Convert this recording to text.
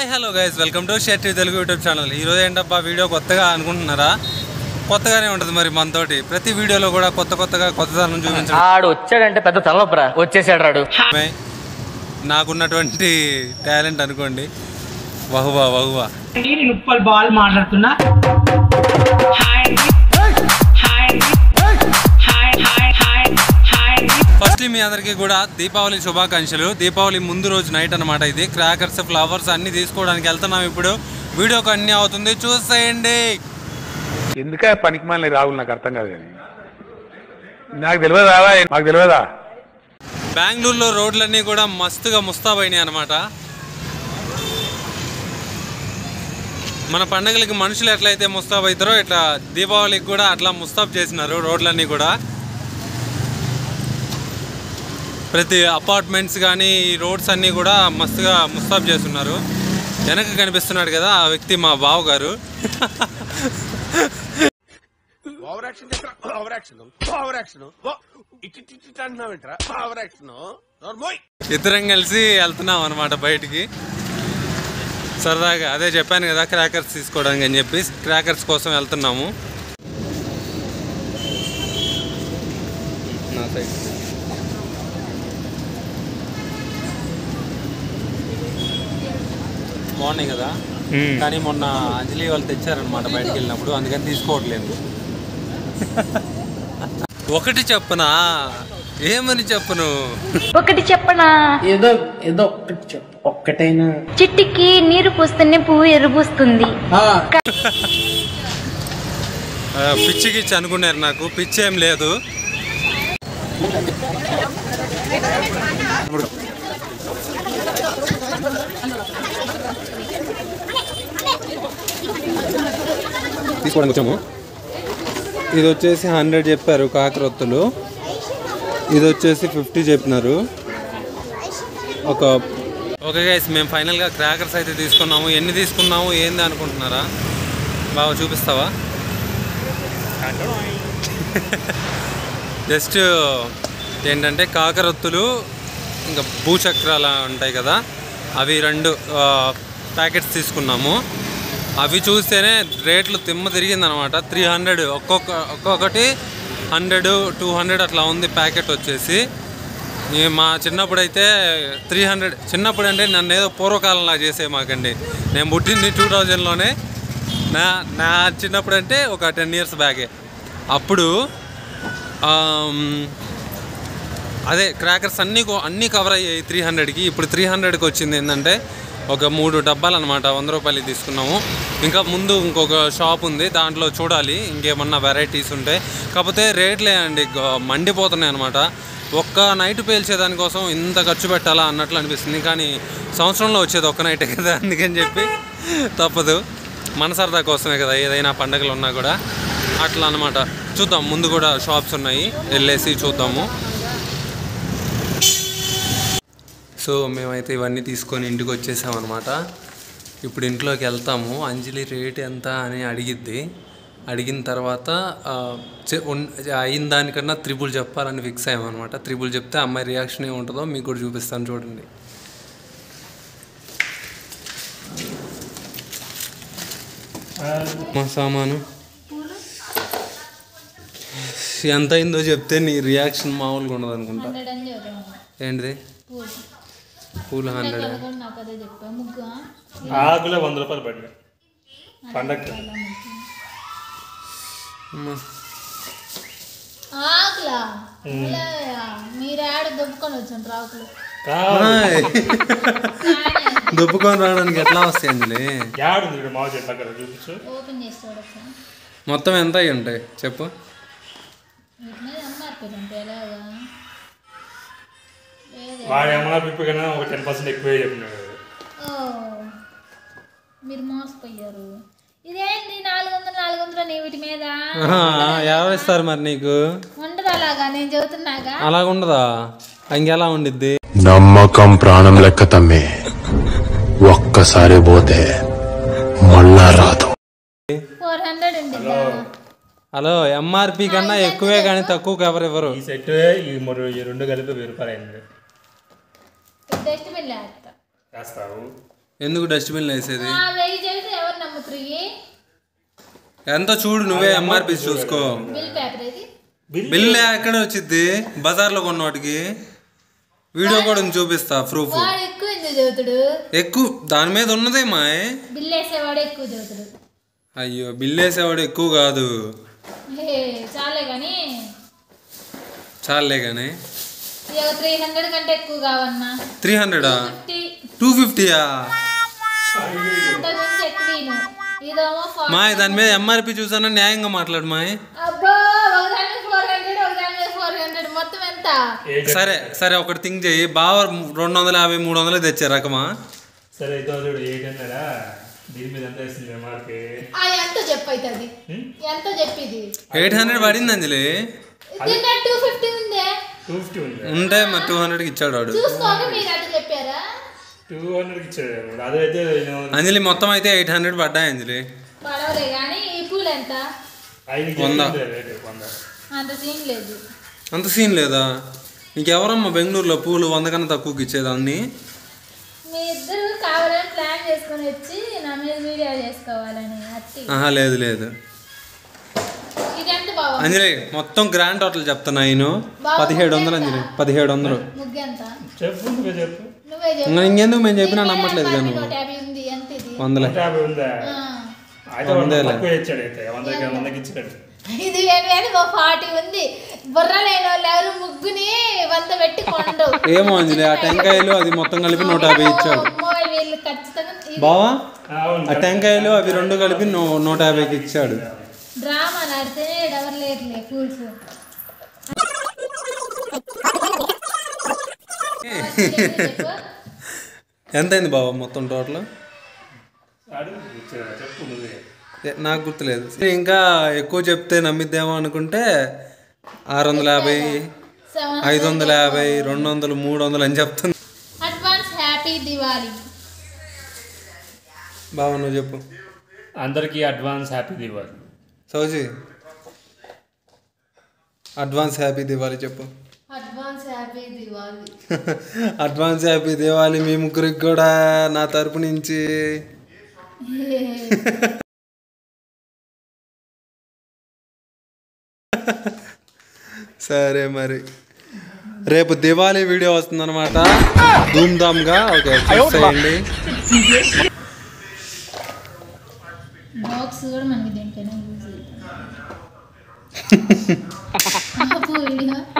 Hi hello guys welcome to chef Telugu YouTube channel ఈరోజు ఏంటబ్బా video కొత్తగా అనుకుంటున్నారా కొత్తగానే ఉంటుంది మరి మనతోటి ప్రతి వీడియోలో కూడా కొత్త కొత్తగా కొత్తదనం చూపించడం ఆడు వచ్చాడంటే పెద్ద తలనొప్పరా వచ్చేసాడు రాడు మే నాకున్నటువంటి టాలెంట్ అనుకోండి వహువా వహువా నేను ఉప్పల్ బాల్ మాట్లాడుతున్నా హాయ్ అండి హాయ్ అండి హాయ్ హాయ్ హాయ్ హాయ్ అండి ఫస్ట్లీ మీ అందరికీ కూడా దీపావళి శుభాకాంక్షలు దీపావళి ముందు రోజు నైట్ అనమాట ఇది క్రాకర్స్ ఫ్లవర్స్ అన్ని తీసుకోవడానికి వెళ్తున్నాం ఇప్పుడు వీడియోకి అన్ని అవుతుంది చూసేయండి ఎందుక పనికి మాలిన రాహుల్ నాకు అర్థం కాదు కానీ నాకు తెలియదా మాకు తెలియదా బెంగళూరులో రోడ్లన్నీ కూడా మస్తుగా ముస్తాబైనాయి అనమాట మన పండగలకి మనుషులు ఎట్లయితే ముస్తాబ్ అవుతారో ఇట్లా దీపావళికి కూడా అట్లా ముస్తాబ్ చేసినారు రోడ్లన్నీ కూడా ప్రతి అపార్ట్మెంట్స్ కానీ ఈ రోడ్స్ అన్నీ కూడా మస్తుగా ముస్తాబ్ చేస్తున్నారు వెనక కనిపిస్తున్నాడు కదా ఆ వ్యక్తి మా బావ గారు ఓవర్ యాక్షన్ చేస్తా ఓవర్ యాక్షన్ ఓవర్ యాక్షన్ ఇటు ఇటు ఇటు అంటున్నావేంట్రా ఓవర్ యాక్షన్ నోర్మోయ్ ఇద్దరం కలిసి వెళ్తున్నాం అనమాట బయటికి సరదాగా అదే చెప్పాను కదా క్రాకర్స్ తీసుకోవడానికి అని చెప్పి క్రాకర్స్ కోసం వెళ్తున్నాము నా సైడ్ బాగున్నాయి కదా కానీ మొన్న అంజలి వాళ్ళు తెచ్చారనమాట బయటికి వెళ్ళినప్పుడు అందుకని తీసుకోవట్లేదు ఒకటి చెప్పనా ఏమని చెప్పను ఒకటి చెప్పనా ఏదో ఏదో ఒక్కటి చెప్పు ఒక్కటైనా చిట్టికి నీరు పూస్తేనే పువ్వు ఎరుబూస్తుంది ఆ, ఆ, పిచ్చి గిచ్చి అనుకున్నారు నాకు పిచ్చి ఏం లేదు తీసుకోవడానికి వచ్చాము ఇది వచ్చేసి హండ్రెడ్ చెప్పారు కాకరొత్తులు ఇది వచ్చేసి ఫిఫ్టీ చెప్పినారు ఒక ఓకే గైస్ మేము ఫైనల్గా క్రాకర్స్ అయితే తీసుకున్నాము ఎన్ని తీసుకున్నాము ఏంది అనుకుంటున్నారా బాగా చూపిస్తావా జస్ట్ ఏంటంటే కాకరొత్తులు ఇంకా భూచక్రాలు ఉంటాయి కదా అవి రెండు ప్యాకెట్స్ తీసుకున్నాము అవి చూస్తేనే రేట్లు తిమ్మ తిరిగిందనమాట త్రీ హండ్రెడ్ ఒక్కొక్క ఒక్కొక్కటి హండ్రెడ్ టూ హండ్రెడ్ అట్లా ఉంది ప్యాకెట్ వచ్చేసి ఈ మా చిన్నప్పుడు అయితే త్రీ హండ్రెడ్ చిన్నప్పుడు అంటే నన్ను ఏదో పూర్వకాలంలా చేసే మాకండి నేను పుట్టింది టూ థౌజండ్లోనే నా నా చిన్నప్పుడు అంటే ఒక టెన్ ఇయర్స్ బ్యాకే అప్పుడు ఆమ్, అదే క్రాకర్స్ అన్నీ కో- అన్నీ కవర్ అయ్యాయి త్రీ హండ్రెడ్కి ఇప్పుడు త్రీ హండ్రెడ్కి వచ్చింది ఏంటంటే ఒక మూడు డబ్బాలు అనమాట వంద రూపాయలు తీసుకున్నాము ఇంకా ముందు ఇంకొక షాప్ ఉంది దాంట్లో చూడాలి ఇంకేమన్నా వెరైటీస్ ఉంటాయి కాకపోతే రేట్లే అండి గ- మండిపోతున్నాయి అనమాట ఒక్క నైట్ పేల్చేదానికోసం ఇంత ఖర్చు పెట్టాలా అన్నట్లు అనిపిస్తుంది కానీ సంవత్సరంలో వచ్చేది ఒక్క నైటే కదా అందుకని చెప్పి తప్పదు మన సరదా కోసమే కదా ఏదైనా పండగలు ఉన్నా కూడా అట్లా అనమాట చూద్దాం ముందు కూడా షాప్స్ ఉన్నాయి వెళ్ళేసి చూద్దాము సో మేమైతే ఇవన్నీ తీసుకొని ఇంటికి వచ్చేసాం అనమాట ఇప్పుడు ఇంట్లోకి వెళ్తాము అంజలి రేట్ ఎంత అని అడిగిద్ది అడిగిన తర్వాత ఆ, చె- ఉన్- అయిన దానికన్నా త్రిబుల్ చెప్పాలని ఫిక్స్ అయ్యామన్నమాట త్రిబుల్ చెప్తే అమ్మాయి రియాక్షన్ ఏముంటుందో మీకు కూడా చూపిస్తాను చూడండి మా సామాను ఎంత అయిందో చెప్తే నీ రియాక్షన్ మామూలుగా ఉండదు అనుకుంటా ఏంటిది పూలు హండ్రెడ్ ఆకులే వంద రూపాయలు పడినాయి పండగ ఆకులా మీరు ఆడ దొబ్బుకొని వచ్చాను రాకులు దుబ్బుకొని రావడానికి ఎట్లా వస్తాయి అంజలి యాడుంది ఇక్కడ మావ చెట్ల దగ్గర చూపించు ఓపెన్ చేసి చూడొచ్చా మొత్తం ఎంత అయి ఉంటాయి చెప్పు వీటిని ఎంఆర్పీలు ఉంటాయి ఎలాగా లేదు వాడు ఏమన్నా పిప్పి కన్నా ఒక టెన్ పర్సెంట్ ఎక్కువే చెప్పినాడు ఓ మీరు మోసపోయారు ఇదేంటి నాలుగు వందలు నాలుగు వందలు నీ వీటి మీద ఎవరు ఇస్తారు మరి నీకు ఉండదు అలాగా నేను చెబుతున్నాగా అలాగ ఉండదా ఇంకెలా ఉండిద్ది నమ్మకం ప్రాణం లెక్క తమ్మి ఒక్కసారి పోతే మళ్ళా రాదు ఫోర్ హండ్రెడ్ ఉండిద్దా హలో ఎంఆర్పి కన్నా ఎక్కువే కానీ తక్కువకి ఎవరు ఇవ్వరు ఈ సెట్ ఈ మూడు ఈ రెండు కలిపి వెయ్యి రూపాయలు అయింది డస్ట్బిన్ వేస్తా చేస్తావు ఎందుకు డస్ట్బిన్లో వేసేది ఆ, వెయ్యి చేస్తే ఎవరు నమ్ముతారు ఇయ్యి? ఎంత చూడు నువ్వే ఎంఆర్పి చూసుకో బిల్ పేపర్ ఇది బిల్ ఎక్కడ వచ్చింది బజార్లో కొన్న వాటికి వీడియో కూడా ఉంది చూపిస్తా ప్రూఫ్ వాడు ఎక్కువ ఎందుకు చదువుతాడు ఎక్కువ దాని మీద ఉన్నదే మా బిల్ వేసేవాడు ఎక్కువ చదువుతాడు అయ్యో బిల్ వేసేవాడు ఎక్కువ కాదు హే, చాలే కానీ చాలే కానీ ఇక త్రీ హండ్రెడ్ కంటే ఎక్కువ కావన్నా త్రీ హండ్రెడా ఫిఫ్టీ టూ ఫిఫ్టీయా అంతకు మించి ఎక్కువ ఇయ్యను. ఇదేమో ఫా- మా దాని మీద ఎంఆర్పి చూసానా న్యాయంగా మాట్లాడు మా అబ్బో ఒకదాని మీద ఫోర్ హండ్రెడ్ ఒకదాని మీద ఫోర్ హండ్రెడ్ మొత్తం ఎంత సరే సరే ఒకటి థింక్ చెయ్యి బావ రెండు వందల యాభై మూడు వందలు తెచ్చే రకమా సరే ఇదో చూడు ఎయిట్ హండ్రెడా దీని మీద ఎంత వేస్తుంది మార్కి ఆ ఎంత చెప్పు అవుతుంది ఎంత చెప్పిది ఎయిట్ హండ్రెడ్ పడింది అంజలి దీంట్లో టూ ఫిఫ్టీ ఉందే టూ ఫిఫ్టీ ఉంది ఉంటే మరి టూ హండ్రెడ్కి ఇచ్చాడు వాడు చూసుకోక మీరు అట్లా చెప్పారా టూ హండ్రెడ్కి ఇచ్చాడు అదైతే నేను అంజలి మొత్తం అయితే ఎయిట్ హండ్రెడ్ పడ్డాయి అంజలి పడవలే కానీ ఈ పూలు ఎంత ఐదుకి వంద. చెప్పింది రేటు వంద అంత సీన్ లేదు అంత సీన్ లేదా నీకెవరమ్మా బెంగళూరులో పూలు వంద కన్నా తక్కువకి ఇచ్చేదాన్ని మీ ఇద్దరు కావాలని ప్లాన్ చేసుకొని వచ్చి నా మీద వీడియో చేసుకోవాలని అత్తి ఆహా లేదు లేదు ఇది ఎంత బావ అంజలి మొత్తం గ్రాండ్ టోటల్ చెప్తున్నా నేను పదిహేడు వందలు అంజలి పదిహేడు వందలు ముగ్గు ఎంత చెప్పు నువ్వే చెప్పు నువ్వే చెప్పు ఇంకా ఇంకెందుకు మేము చెప్పినా నీకే నమ్మట్లేదు పది కానీ నువ్వు నూట యాభై ఉంది ఎంత ఇది వందలే నూట యాభై ఉందా ఆ. అయితే వంద వందేలే. తక్కువ ఇచ్చాడు అయితే వందకి వందకి ఇచ్చాడు ఇది వేరు వేరు ఓ ఫార్టీ ఉంది బుర్ర లేని వాళ్ళు ఎవరు ముగ్గుని వంద పెట్టి కొండు ఏమో అంజలి ఆ టెంకాయలు అది మొత్తం కలిపి నూట యాభై ఇచ్చాడు అమ్మో, వీళ్ళు ఖచ్చితంగా ఇది బావా అవును ఆ టెంకాయలు అవి రెండు కలిపి నూ- నూట యాభైకి ఇచ్చాడు డ్రామా నడితే ఎవరు లేరులే ఫూల్స్ ఎంతైంది బావా మొత్తం టోటల్ అడుగు ఇచ్చాడు చెప్పు నువ్వే ఏ, నాకు గుర్తులేదు ఇంకా ఎక్కువ చెప్తే నమ్మిద్దేమో అనుకుంటే ఆరు వందల యాభై ఐదు వందల యాభై రెండు వందలు మూడు వందలు అని చెప్తుంది అడ్వాన్స్ హ్యాపీ దివాళీ బావ నువ్వు చెప్పు అందరికీ అడ్వాన్స్ హ్యాపీ దివాలి సౌజీ అడ్వాన్స్ హ్యాపీ దివాళీ చెప్పు advance happy Diwali advance happy Diwali మీ ముగ్గురికి కూడా నా తరపు నుంచి సరే మరి రేపు దివాళీ వీడియో వస్తుందన్నమాట ధూమ్ ధామ్గా ఓకే చేయండి బాక్స్ కూడా మనకి దేనికైనా యూజ్ అవుతుంది వీడియో